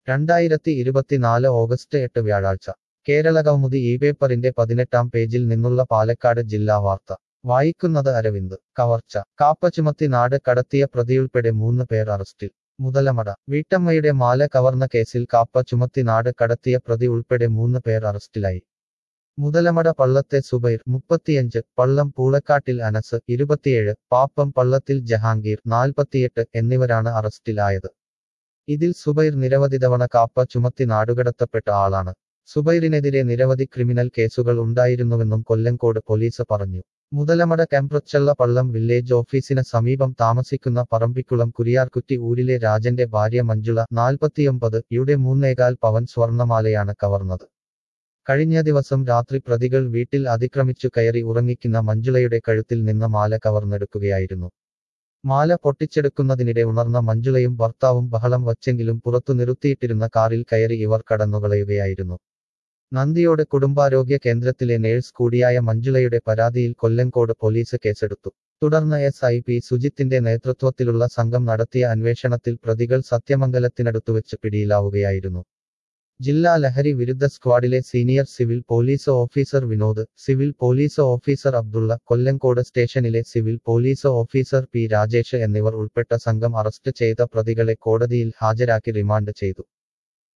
രണ്ടായിരത്തി ഇരുപത്തിനാല് ഓഗസ്റ്റ് എട്ട് വ്യാഴാഴ്ച കേരള കൗമുദി ഈ പേപ്പറിന്റെ പതിനെട്ടാം പേജിൽ നിന്നുള്ള പാലക്കാട് ജില്ലാ വാർത്ത വായിക്കുന്നത് അരവിന്ദ് കവർച്ച കാപ്പ ചുമത്തി നാട് കടത്തിയ പ്രതിയുൾപ്പെടെ മൂന്ന് പേർ അറസ്റ്റിൽ മുതലമട വീട്ടമ്മയുടെ മാല കവർന്ന കേസിൽ കാപ്പ ചുമത്തി നാട് കടത്തിയ പ്രതി ഉൾപ്പെടെ മൂന്ന് പേർ അറസ്റ്റിലായി മുതലമട പള്ളത്തെ സുബൈർ മുപ്പത്തിയഞ്ച് പള്ളം പൂളക്കാട്ടിൽ അനസ് ഇരുപത്തിയേഴ് പാപ്പം പള്ളത്തിൽ ജഹാംഗീർ നാൽപ്പത്തിയെട്ട് എന്നിവരാണ് അറസ്റ്റിലായത് ഇതിൽ സുബൈർ നിരവധി തവണ കാപ്പ ചുമത്തി നാടുകടത്തപ്പെട്ട ആളാണ് സുബൈറിനെതിരെ നിരവധി ക്രിമിനൽ കേസുകൾ ഉണ്ടായിരുന്നുവെന്നും കൊല്ലങ്കോട് പോലീസ് പറഞ്ഞു മുതലമട കെമ്പ്രച്ചള്ള പള്ളം വില്ലേജ് ഓഫീസിന് സമീപം താമസിക്കുന്ന പറമ്പിക്കുളം കുരിയാർകുറ്റി ഊരിലെ രാജന്റെ ഭാര്യ മഞ്ജുള നാൽപ്പത്തിയൊമ്പത് യുടെ മൂന്നേകാൽ പവൻ സ്വർണമാലയാണ് കവർന്നത് കഴിഞ്ഞ ദിവസം രാത്രി പ്രതികൾ വീട്ടിൽ അതിക്രമിച്ചു കയറി ഉറങ്ങിക്കുന്ന മഞ്ജുളയുടെ കഴുത്തിൽ നിന്ന് മാല കവർന്നെടുക്കുകയായിരുന്നു മാല പൊട്ടിച്ചെടുക്കുന്നതിനിടെ ഉണർന്ന മഞ്ജുളയും ഭർത്താവും ബഹളം വച്ചെങ്കിലും പുറത്തു നിർത്തിയിട്ടിരുന്ന കാറിൽ കയറി ഇവർ കടന്നുകളയുകയായിരുന്നു നന്ദിയോട് കുടുംബാരോഗ്യ കേന്ദ്രത്തിലെ നേഴ്സ് കൂടിയായ മഞ്ജുളയുടെ പരാതിയിൽ കൊല്ലങ്കോട് പോലീസ് കേസെടുത്തു തുടർന്ന് എസ് ഐ പി സുജിത്തിന്റെ നേതൃത്വത്തിലുള്ള സംഘം നടത്തിയ അന്വേഷണത്തിൽ പ്രതികൾ സത്യമംഗലത്തിനടുത്തുവെച്ച് പിടിയിലാവുകയായിരുന്നു ജില്ലാ ലഹരി വിരുദ്ധ സ്ക്വാഡിലെ senior civil police officer Vinod civil police officer Abdulla Kollengode സ്റ്റേഷനിലെ civil police officer P Rajesh എന്നിവർ ഉൾപ്പെട്ട സംഘം അറസ്റ്റ് ചെയ്ത പ്രതികളെ കോടതിയിൽ ഹാജരാക്കി റിമാൻഡ് ചെയ്തു